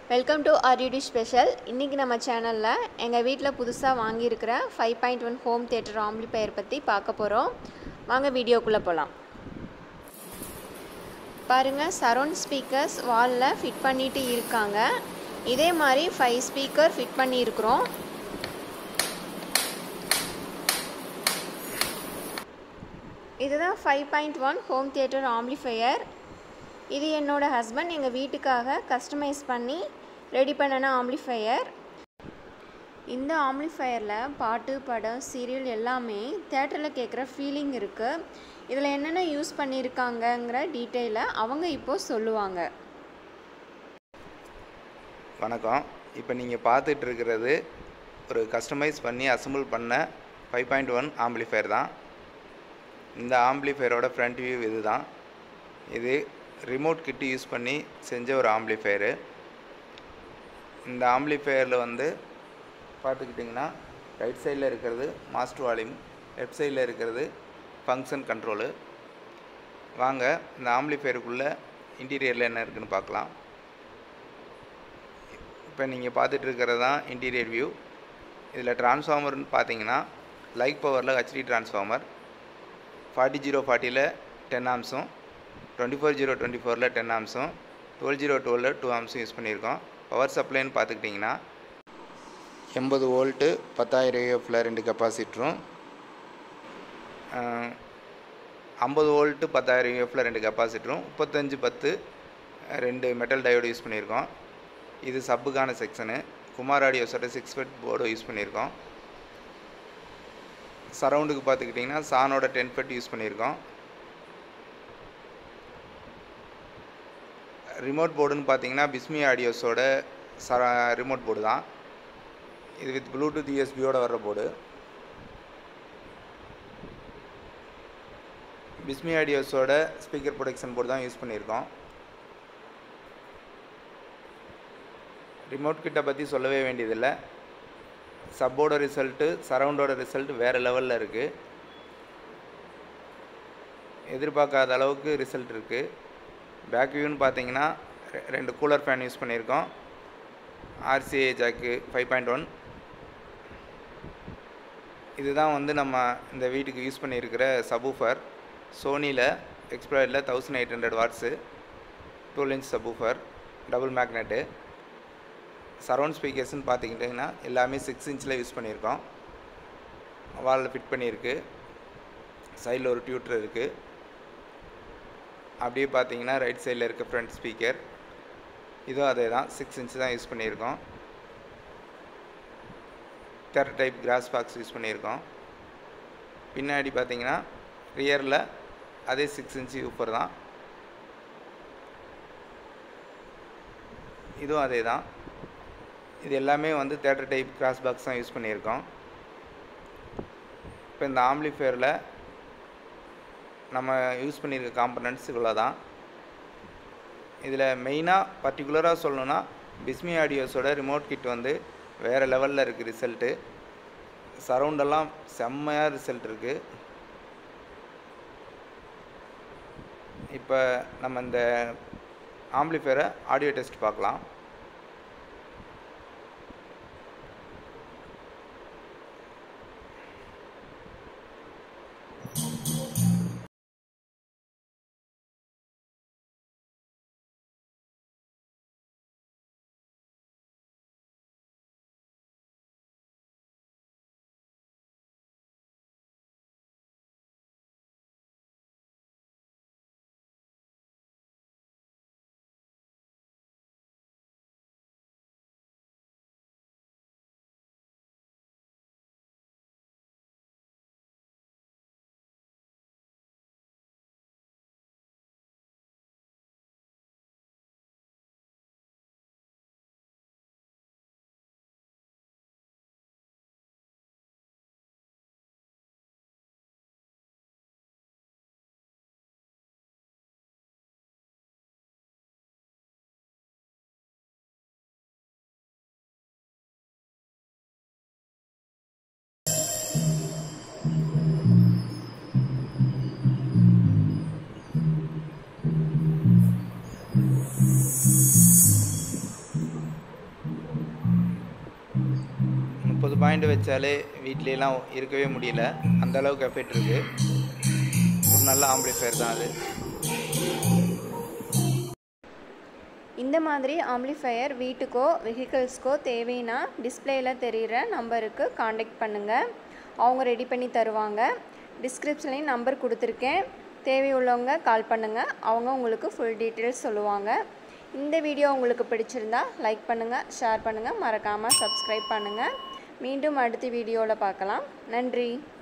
welcome to ஆர்யூடி special இன்றைக்கி நம்ம சேனலில் எங்கள் வீட்டில் புதுசாக வாங்கியிருக்கிற five point one home theatre amplifier பற்றி பார்க்க போகிறோம் வாங்க வீடியோக்குள்ளே போகலாம் பாருங்கள் சரௌண்ட் ஸ்பீக்கர்ஸ் வாலில் ஃபிட் பண்ணிட்டு இருக்காங்க இதே மாதிரி ஃபைவ் ஸ்பீக்கர் ஃபிட் பண்ணியிருக்கிறோம் இதுதான் five point one home theatre amplifier இது என்னோட ஹஸ்பண்ட் எங்கள் வீட்டுக்காக கஸ்டமைஸ் பண்ணி ரெடி பண்ணின ஆம்பிளிஃபையர் இந்த ஆம்பிளிஃபையரில் பாட்டு படம் சீரியல் எல்லாமே தேட்டரில் கேட்குற ஃபீலிங் இருக்குது இதில் என்னென்ன யூஸ் பண்ணியிருக்காங்கங்கிற டீட்டெயிலை அவங்க இப்போது சொல்லுவாங்க வணக்கம் இப்போ நீங்கள் பார்த்துட்டு இருக்கிறது ஒரு கஸ்டமைஸ் பண்ணி அசம்பிள் பண்ண ஃபைவ் பாயிண்ட் ஒன் ஆம்பிளிஃபையர் தான் இந்த ஆம்பிளிஃபையரோட ஃப்ரண்ட் வியூ இது தான் இது ரிமோட் கிட்டு யூஸ் பண்ணி செஞ்ச ஒரு ஆம்பிளிஃபையரு இந்த ஆம்பிளிஃபையரில் வந்து பார்த்துக்கிட்டிங்கன்னா ரைட் சைடில் இருக்கிறது மாஸ்டர் வால்யூம் லெஃப்ட் சைடில் இருக்கிறது ஃபங்க்ஷன் கண்ட்ரோலு வாங்க இந்த ஆம்பிளிஃபையருக்குள்ளே இன்டீரியரில் என்ன இருக்குதுன்னு பார்க்கலாம் இப்போ நீங்கள் பார்த்துட்டு இருக்கிறது தான் இன்டீரியர் வியூ இதில் டிரான்ஸ்ஃபார்மர்னு பார்த்தீங்கன்னா லைக் பவரில் ஹெச்டி டிரான்ஸ்ஃபார்மர் ஃபார்ட்டி ஜீரோ ஃபார்ட்டியில் டென் ஆம்ஸும் டுவெண்ட்டி ஃபோர் ஜீரோ டுவெண்ட்டி ஃபோரில் டென் ஆம்ஸும் டுவெல் ஜீரோ டுவெலில் டூ ஆம்ஸும் யூஸ் பண்ணியிருக்கோம் பவர் சப்ளைன்னு பார்த்துக்கிட்டிங்கன்னா எண்பது வோல்ட்டு பத்தாயிரம் யூஎஃப்பில் ரெண்டு கெப்பாசிட்டரும் ஐம்பது வோல்ட்டு பத்தாயிரம் யூஎஃப்பில் ரெண்டு கெப்பாசிட்டரும் முப்பத்தஞ்சு பத்து ரெண்டு மெட்டல் டயோடு யூஸ் பண்ணியிருக்கோம் இது சப்புக்கான செக்ஷனு குமார் ஆடியோஸோட சிக்ஸ் ஃபெட் போர்டு யூஸ் பண்ணியிருக்கோம் சரவுண்டுக்கு பார்த்துக்கிட்டிங்கன்னா சானோட டென் ஃபெட் யூஸ் பண்ணியிருக்கோம் ரிமோட் போர்டுன்னு பார்த்தீங்கன்னா பிஸ்மி ஆடியோஸோட சர ரிமோட் போர்டு தான் இது வித் ப்ளூடூத் யூஎஸ்பியோட வர்ற போர்டு பிஸ்மி ஆடியோஸோட ஸ்பீக்கர் ப்ரொடக்ஷன் போர்டு தான் யூஸ் பண்ணியிருக்கோம் ரிமோட் கிட்ட பற்றி சொல்லவே வேண்டியதில்லை சப்போட ரிசல்ட்டு சரவுண்டோட ரிசல்ட் வேறு லெவலில் இருக்குது எதிர்பார்க்காத அளவுக்கு ரிசல்ட் இருக்குது பேக் வியூன்னு பார்த்தீங்கன்னா ரெண்டு கூலர் ஃபேன் யூஸ் பண்ணியிருக்கோம் RCA jack five point one இதுதான் வந்து நம்ம இந்த வீட்டுக்கு யூஸ் பண்ணியிருக்கிற சபூஃபர் சோனியில் எக்ஸ்ப்ளோரில் thousand eight hundred watts twelve inch subwoofer double magnet surround ஸ்பீக்கர்ஸ்னு பார்த்துக்கிட்டிங்கன்னா எல்லாமே சிக்ஸ் இன்ச்சில் யூஸ் பண்ணியிருக்கோம் வாலில் ஃபிட் பண்ணியிருக்கு சைடில் ஒரு டியூட்டர் இருக்குது அப்படியே பார்த்தீங்கன்னா ரைட் சைடில் இருக்க ஃப்ரண்ட் ஸ்பீக்கர் இதுவும் அதே தான் சிக்ஸ் இன்ச் தான் யூஸ் பண்ணியிருக்கோம் theatre type cross box use பண்ணியிருக்கோம் பின்னாடி பார்த்தீங்கன்னா ரியரில் அதே சிக்ஸ் இன்ச்சு ஊப்பர் தான் இதுவும் அதே தான் இது எல்லாமே வந்து தேட்டர் டைப் கிராஸ் பாக்ஸ் தான் யூஸ் பண்ணியிருக்கோம் இப்போ இந்த ஆம்ப்ளிஃபையரில் நம்ம யூஸ் பண்ணியிருக்க காம்பனண்ட்ஸ் இவ்வளோ தான் இதில் மெயினாக பர்டிகுலராக சொல்லணுன்னா பிஸ்மி ஆடியோஸோட ரிமோட் கிட் வந்து வேறு லெவலில் இருக்குது ரிசல்ட்டு சரவுண்டெல்லாம் செம்மையாக ரிசல்ட் இருக்குது இப்போ நம்ம இந்த ஆம்ப்ளிஃபையரை ஆடியோ டெஸ்ட் பார்க்கலாம் பாயிண்ட் வச்சாலே வீட்லேலாம் இருக்கவே முடியல அந்த அளவுக்கு எஃபெக்ட் இருக்குது ஒரு நல்ல ஆம்பிளிஃபையர் தான் அது இந்த மாதிரி ஆம்ப்ளிஃபையர் வீட்டுக்கோ வெஹிக்கிள்ஸ்க்கோ தேவைன்னா டிஸ்பிளேயில் தெரிகிற நம்பருக்கு காண்டாக்ட் பண்ணுங்கள் அவங்க ரெடி பண்ணி தருவாங்க டிஸ்கிரிப்ஷன்லேயும் நம்பர் கொடுத்துருக்கேன் தேவையுள்ளவங்க கால் பண்ணுங்கள் அவங்க உங்களுக்கு ஃபுல் டீட்டெயில்ஸ் சொல்லுவாங்க இந்த வீடியோ உங்களுக்கு பிடிச்சிருந்தா லைக் பண்ணுங்கள் ஷேர் பண்ணுங்கள் மறக்காமல் சப்ஸ்கிரைப் பண்ணுங்கள் மீண்டும் அடுத்த வீடியோவில் பார்க்கலாம் நன்றி